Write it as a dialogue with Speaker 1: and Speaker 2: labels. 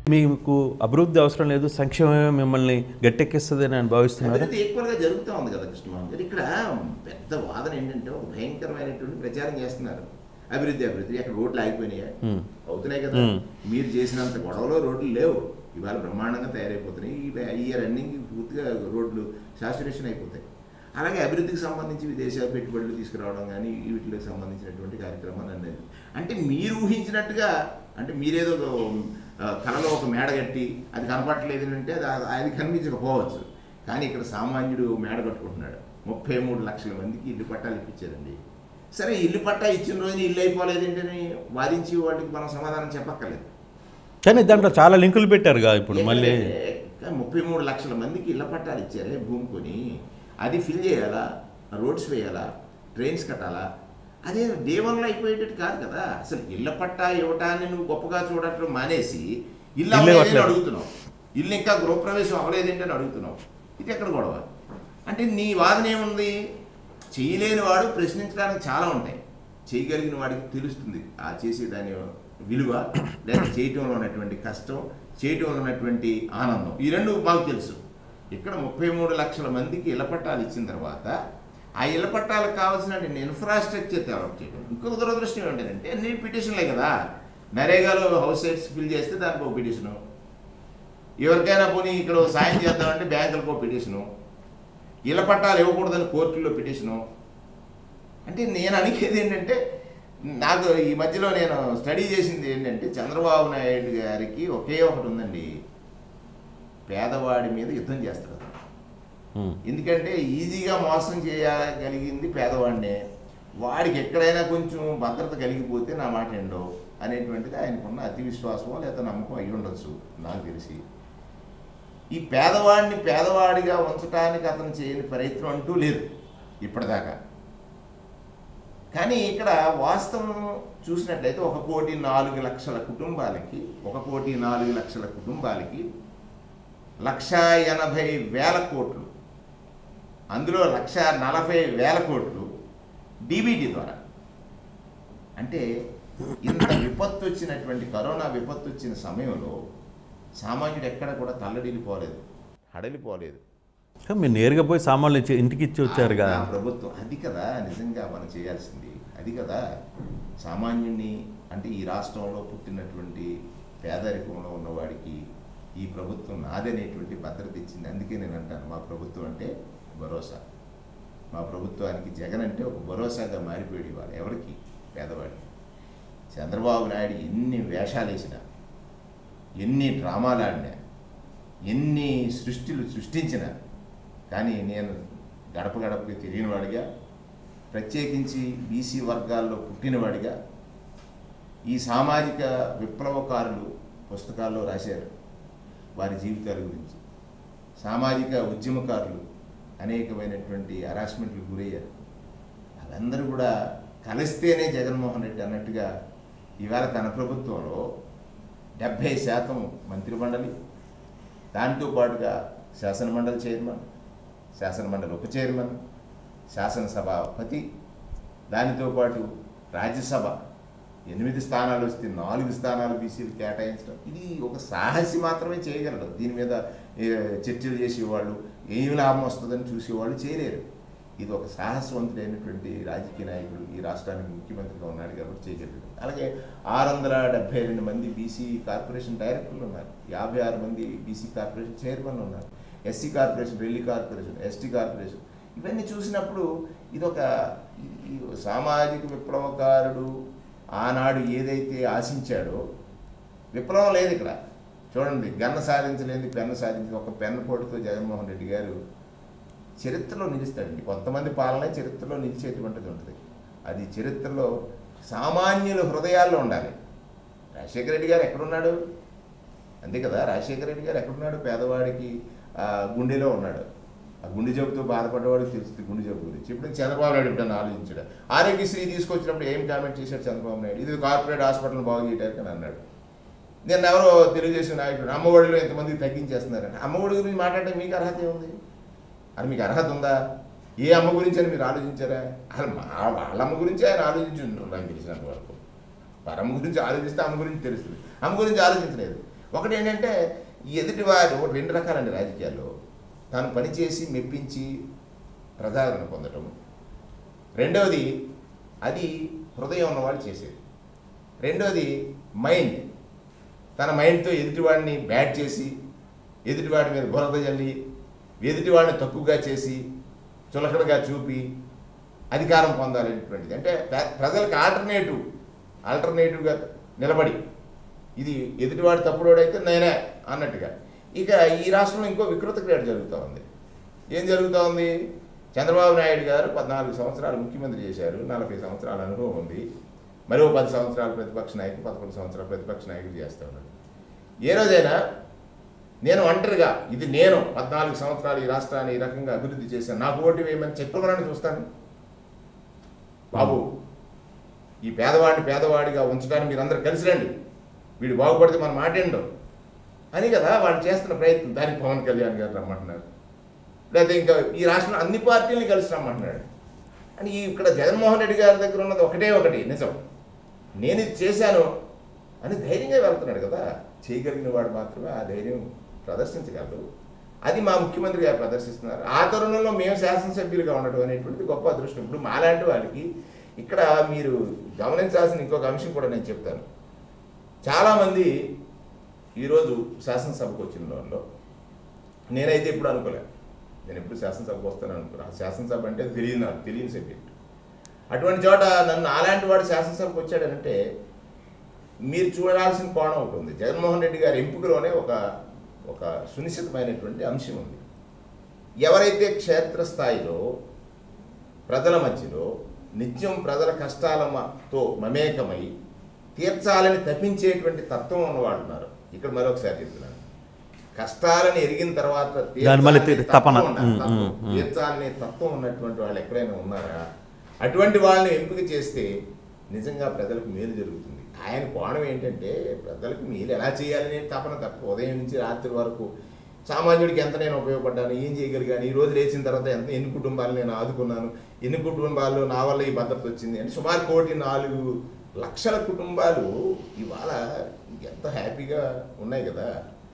Speaker 1: మీకు అభివృద్ధి అవసరం లేదు సంక్షేమమే మిమ్మల్ని గట్టెక్కిస్తుంది అని భావిస్తున్నారు
Speaker 2: అభివృద్ధి ఈక్వల్గా జరుగుతూ ఉంది కదా కృష్ణమోహన్ గారు ఇక్కడ పెద్ద వాదన ఏంటంటే ఒక భయంకరమైనటువంటి ప్రచారం చేస్తున్నారు అభివృద్ధి అభివృద్ధి అక్కడ రోడ్లు ఆగిపోయినాయా
Speaker 1: Hmm.
Speaker 2: అవుతున్నాయి కదా
Speaker 1: Hmm.
Speaker 2: మీరు చేసినంత గొడవలో రోడ్లు లేవు ఇవాళ బ్రహ్మాండంగా తయారైపోతున్నాయి ఈ ఈ రన్నింగ్ పూర్తిగా రోడ్లు శాచురేషన్ అయిపోతాయి అలాగే అభివృద్ధికి సంబంధించి విదేశ పెట్టుబడులు తీసుకురావడం కానీ వీటికి సంబంధించినటువంటి కార్యక్రమాలు అనేది అంటే మీరు ఊహించినట్టుగా అంటే మీరేదో ఆ, కళలో ఒక మేడ కట్టి అది కనపడట్లేదు అంటే అది అది కనిపించకపోవచ్చు కానీ ఇక్కడ సామాన్యుడు మేడ కట్టుకుంటున్నాడు ముప్పై మూడు లక్షల మందికి ఇల్లు పట్టాలు ఇప్పించారండి సరే ఇల్లు పట్టా ఇచ్చిన రోజు ఇల్లు అయిపోలేదు ఏంటని వాదించి వాటికి మనం సమాధానం చెప్పక్కర్లేదు
Speaker 1: కానీ దాంట్లో చాలా లింకులు పెట్టారుగా ఇప్పుడు మళ్ళీ
Speaker 2: ఏంటంటే, ముప్పై మూడు లక్షల మందికి ఇళ్ల పట్టాలు ఇచ్చారే భూమి కొని అది ఫిల్ చేయాలా రోడ్స్ వేయాలా ట్రైన్స్ కట్టాలా అదే డే వన్లో అయిపోయేటట్టు కాదు కదా అసలు ఇళ్ల పట్టా ఇవ్వటాన్ని నువ్వు గొప్పగా చూడటం మానేసి ఇల్లు
Speaker 1: ఇల్లే
Speaker 2: అవ్వలేదని
Speaker 1: ఇవ్వట్లేదు.
Speaker 2: అడుగుతున్నావు ఇల్లు ఇంకా గృహప్రవేశం అవ్వలేదేంటి అని అడుగుతున్నావు ఇది ఎక్కడ గొడవ అంటే నీ వాదన ఏముంది చేయలేని వాడు ప్రశ్నించడానికి చాలా ఉంటాయి చేయగలిగిన వాడికి తెలుస్తుంది ఆ చేసే దాని విలువ లేదా చేయటంలో ఉన్నటువంటి కష్టం చేయటంలో ఉన్నటువంటి ఆనందం ఈ రెండు మాకు తెలుసు ఇక్కడ ముప్పై మూడు లక్షల మందికి ఇళ్ల పట్టాలు ఇచ్చిన తర్వాత ఆ ఇళ్ల పట్టాలకు కావాల్సిన ఇన్ఫ్రాస్ట్రక్చర్ డెవలప్ చేయడం ఇంకొక దురదృష్టం ఏంటంటే అన్ని పిటిషన్లే కదా నరేగాలో హౌస్ సైట్స్ ఫిల్ చేస్తే దానికి ఒక పిటిషను ఎవరికైనా పోనీ ఇక్కడ ఓ సాయం చేద్దామంటే బ్యాంకులకు ఒక పిటిషను ఇళ్ల పట్టాలు ఇవ్వకూడదని కోర్టుల్లో పిటిషను అంటే నేను అడిగేది ఏంటంటే నాకు ఈ మధ్యలో నేను స్టడీ చేసింది ఏంటంటే చంద్రబాబు నాయుడు గారికి ఒకే ఒకటి ఉందండి పేదవాడి మీద యుద్ధం చేస్తారు
Speaker 1: ఉమ్.
Speaker 2: ఎందుకంటే ఈజీగా మోసం చేయగలిగింది పేదవాడినే వాడికి ఎక్కడైనా కొంచెం భద్రత కలిగిపోతే నా మాట ఏండో అనేటువంటిది ఆయనకున్న అతి విశ్వాసమో లేదా నమ్మకం అయి ఉండొచ్చు నాకు తెలిసి ఈ పేదవాడిని పేదవాడిగా ఉంచడానికి అతను చేయని ప్రయత్నం అంటూ లేదు ఇప్పటిదాకా కానీ ఇక్కడ వాస్తవం చూసినట్లయితే ఒక కోటి నాలుగు లక్షల కుటుంబాలకి ఒక కోటి నాలుగు లక్షల కుటుంబాలకి లక్ష ఎనభై వేల కోట్లు అందులో లక్ష నలభై వేల కోట్లు డీబీటీ ద్వారా అంటే ఇంత విపత్తు వచ్చినటువంటి కరోనా విపత్తు వచ్చిన సమయంలో సామాన్యుడు ఎక్కడ కూడా తల్లడిల్లిపోలేదు హడలిపోలేదు
Speaker 1: కానీ మీరు నేరుగా పోయి సామాన్లు ఇచ్చి ఇంటికి ఇచ్చి వచ్చారుగా
Speaker 2: ఆ ప్రభుత్వం అది కదా నిజంగా మనం చేయాల్సింది అది కదా సామాన్యుణ్ణి అంటే ఈ రాష్ట్రంలో పుట్టినటువంటి పేదరికంలో ఉన్నవాడికి ఈ ప్రభుత్వం నాదనేటువంటి భద్రత ఇచ్చింది అందుకే నేను అంటాను మా ప్రభుత్వం అంటే భరోసా మా ప్రభుత్వానికి జగన్ అంటే ఒక భరోసాగా మారిపోయాడు ఇవాళ ఎవరికి పేదవాడికి చంద్రబాబు నాయుడు ఎన్ని వేషాలు వేసినా ఎన్ని డ్రామాలు ఆడినా ఎన్ని సృష్టిలు సృష్టించినా కానీ నేను గడప గడపకి తిరిగినవాడిగా ప్రత్యేకించి బీసీ వర్గాల్లో పుట్టినవాడిగా ఈ సామాజిక విప్లవకారులు పుస్తకాల్లో రాశారు వారి జీవితాల గురించి సామాజిక ఉద్యమకారులు అనేకమైనటువంటి హరాస్మెంట్లకు గురయ్యారు వాళ్ళందరూ కూడా కలిస్తేనే జగన్మోహన్ రెడ్డి అన్నట్టుగా ఇవాళ తన ప్రభుత్వంలో డెబ్భై శాతం మంత్రిమండలి దాంతో పాటుగా శాసనమండలి చైర్మన్ శాసనమండలి ఉప చైర్మన్ శాసనసభాపతి దానితో పాటు రాజ్యసభ ఎనిమిది స్థానాలు వస్తే నాలుగు స్థానాలు బీసీలు కేటాయించడం ఇది ఒక సాహసి మాత్రమే చేయగలడు దీని మీద ఏ, చర్చలు చేసేవాళ్ళు ఏమి లాభం వస్తుందని చూసేవాళ్ళు చేయలేరు ఇది ఒక సాహసవంతుడైనటువంటి రాజకీయ నాయకుడు ఈ రాష్ట్రానికి ముఖ్యమంత్రిగా ఉన్నాడు కాబట్టి చేయగలడు అలాగే ఆరు వందల డెబ్బై రెండు మంది బీసీ కార్పొరేషన్ డైరెక్టర్లు ఉన్నారు యాభై ఆరు మంది బీసీ కార్పొరేషన్ చైర్మన్ ఉన్నారు SC corporation Relli corporation ST corporation ఇవన్నీ చూసినప్పుడు ఇదొక ఈ- ఈ సామాజిక విప్లవకారుడు ఆనాడు ఏదైతే ఆశించాడో విప్లవం లేదు ఇక్కడ చూడండి గన్న సాధించలేని పెన్ను సాధించి ఒక పెన్ను పోటుతో జగన్మోహన్ రెడ్డి గారు చరిత్రలో నిలుస్తాడండి కొంతమంది పాలన చరిత్రలో నిలిచేటువంటిది ఉంటుంది అది చరిత్రలో సామాన్యుల హృదయాల్లో ఉండాలి రాజశేఖర రెడ్డి గారు ఎక్కడున్నాడు అంతే కదా రాజశేఖర రెడ్డి గారు ఎక్కడున్నాడు పేదవాడికి ఆ, గుండెలో ఉన్నాడు ఆ గుండె జబ్బుతో బాధపడ్డవాడికి తెలుస్తుంది గుండె జబ్బు గురించి ఇప్పుడు చంద్రబాబు నాయుడు ఎప్పుడైనా ఆలోచించాడు ఆరోగ్యశ్రీ తీసుకొచ్చినప్పుడు ఏం కామెంట్ చేశాడు చంద్రబాబు నాయుడు ఇది కార్పొరేట్ హాస్పిటల్ బాగు చేయడానికి అని అన్నాడు నేను ఎవరో తెలుగుదేశం నాయకుడు అమ్మఒడిలో ఎంతమంది తగ్గించేస్తున్నారని అమ్మఒడి గురించి మాట్లాడడం మీకు అర్హత ఏముంది అది మీకు అర్హత ఉందా ఏ అమ్మ గురించి అని మీరు ఆలోచించారా అసలు మా వాళ్ళ అమ్మ గురించి ఆయన ఆలోచించి ఉంటారు నాకు తెలిసినంత వరకు వారి అమ్మ గురించి ఆలోచిస్తే అమ్మ గురించి తెలుస్తుంది అమ్మ గురించి ఆలోచించలేదు ఒకటి ఏంటంటే ఈ ఎదుటివారు రెండు రకాలండి రాజకీయాల్లో తాను పనిచేసి మెప్పించి ప్రజాదరణ పొందటం రెండవది అది హృదయం ఉన్నవాళ్ళు చేసేది రెండవది మైండ్ తన మైండ్తో ఎదుటివాడిని బ్యాట్ చేసి ఎదుటివాడి మీద బురద జల్లి ఎదుటివాడిని తక్కువగా చేసి చులకడగా చూపి అధికారం పొందాలనేటువంటిది అంటే ప్ర- ప్రజలకు ఆల్టర్నేటివ్ ఆల్టర్నేటివ్గా నిలబడి ఇది ఎదుటివాడు తప్పుడోడైతే నేనే అన్నట్టుగా ఇక ఈ రాష్ట్రంలో ఇంకో వికృత క్రీడ జరుగుతూ ఉంది ఏం జరుగుతూ ఉంది చంద్రబాబు నాయుడు గారు పద్నాలుగు సంవత్సరాలు ముఖ్యమంత్రి చేశారు నలభై సంవత్సరాల అనుభవం ఉంది మరో పది సంవత్సరాలు ప్రతిపక్ష నాయకుడు పదకొండు సంవత్సరాలు ప్రతిపక్ష నాయకుడు చేస్తూ ఉన్నాడు ఏ రోజైనా నేను ఒంటరిగా ఇది నేను పద్నాలుగు సంవత్సరాలు ఈ రాష్ట్రాన్ని ఈ రకంగా అభివృద్ధి చేశాను నాకు ఓటు వేయమని చెప్పమని చూస్తాను బాబు ఈ పేదవాడిని పేదవాడిగా ఉంచడానికి మీరందరూ కలిసి రండి వీడు బాగుపడితే మనం మాట్లాడడం అని కదా వాళ్ళు చేస్తున్న ప్రయత్నం దానికి పవన్ కళ్యాణ్ గారు రమ్మంటున్నారు లేకపోతే ఇంకా ఈ రాష్ట్రంలో అన్ని పార్టీలని కలిసి రమ్మంటున్నాడు అని ఈ ఇక్కడ జగన్మోహన్ రెడ్డి గారి దగ్గర ఉన్నది ఒకటే ఒకటి నిజం నేను ఇది చేశాను అని ధైర్యంగా వెళ్తున్నాడు కదా చేయగలిగిన వాడు మాత్రమే ఆ ధైర్యం ప్రదర్శించగలరు అది మా ముఖ్యమంత్రి గారు ప్రదర్శిస్తున్నారు ఆ తరుణంలో మేము శాసనసభ్యులుగా ఉండడం అనేటువంటిది గొప్ప అదృష్టం ఇప్పుడు మాలాంటి వాళ్ళకి ఇక్కడ మీరు గమనించాల్సిన ఇంకొక అంశం కూడా నేను చెప్తాను చాలామంది ఈరోజు శాసనసభకు వచ్చిన వాళ్ళలో నేనైతే ఇప్పుడు అనుకోలే నేను ఎప్పుడు శాసనసభకు వస్తాను అనుకున్నా శాసనసభ అంటే తెలియదు నాకు తెలియని సబ్జెక్ట్ అటువంటి చోట నన్ను అలాంటి వాడు శాసనసభకు వచ్చాడనంటే మీరు చూడాల్సిన కోణం ఒకటి ఉంది జగన్మోహన్ రెడ్డి గారి ఎంపికలోనే ఒక ఒక సునిశ్చితమైనటువంటి అంశం ఉంది ఎవరైతే క్షేత్రస్థాయిలో ప్రజల మధ్యలో నిత్యం ప్రజల కష్టాలతో మమేకమై తీర్చాలని తప్పించేటువంటి తత్వం ఉన్నవాళ్ళు ఉన్నారు ఇక్కడ మరొకసారి చెప్తున్నాను కష్టాలను ఎరిగిన తర్వాత
Speaker 1: దాని మళ్ళీ
Speaker 2: తీర్చాలనే
Speaker 1: తీ- తపన.
Speaker 2: తత్వం ఉన్న-
Speaker 1: ఉమ్,
Speaker 2: తత్వం.
Speaker 1: ఉమ్, ఉమ్.
Speaker 2: తీర్చాలనే తత్వం ఉన్నటువంటి వాళ్ళు ఎక్కడైనా ఉన్నారా అటువంటి వాళ్ళని ఎంపిక చేస్తే నిజంగా ప్రజలకు మేలు జరుగుతుంది ఆయన కోణం ఏంటంటే ప్రజలకు మేలు ఎలా చేయాలనే తపన తప్ప ఉదయం నుంచి రాత్రి వరకు సామాన్యుడికి ఎంత నేను ఉపయోగపడ్డాను ఏం చేయగలిగాను ఈ రోజు లేచిన తర్వాత ఎంత ఎన్ని కుటుంబాలు నేను ఆదుకున్నాను ఎన్ని కుటుంబాల్లో నా వల్ల ఈ భద్రత వచ్చింది అంటే సుమారు కోటి నాలుగు లక్షల కుటుంబాలు ఇవాళ ఎంత హ్యాపీగా ఉన్నాయి కదా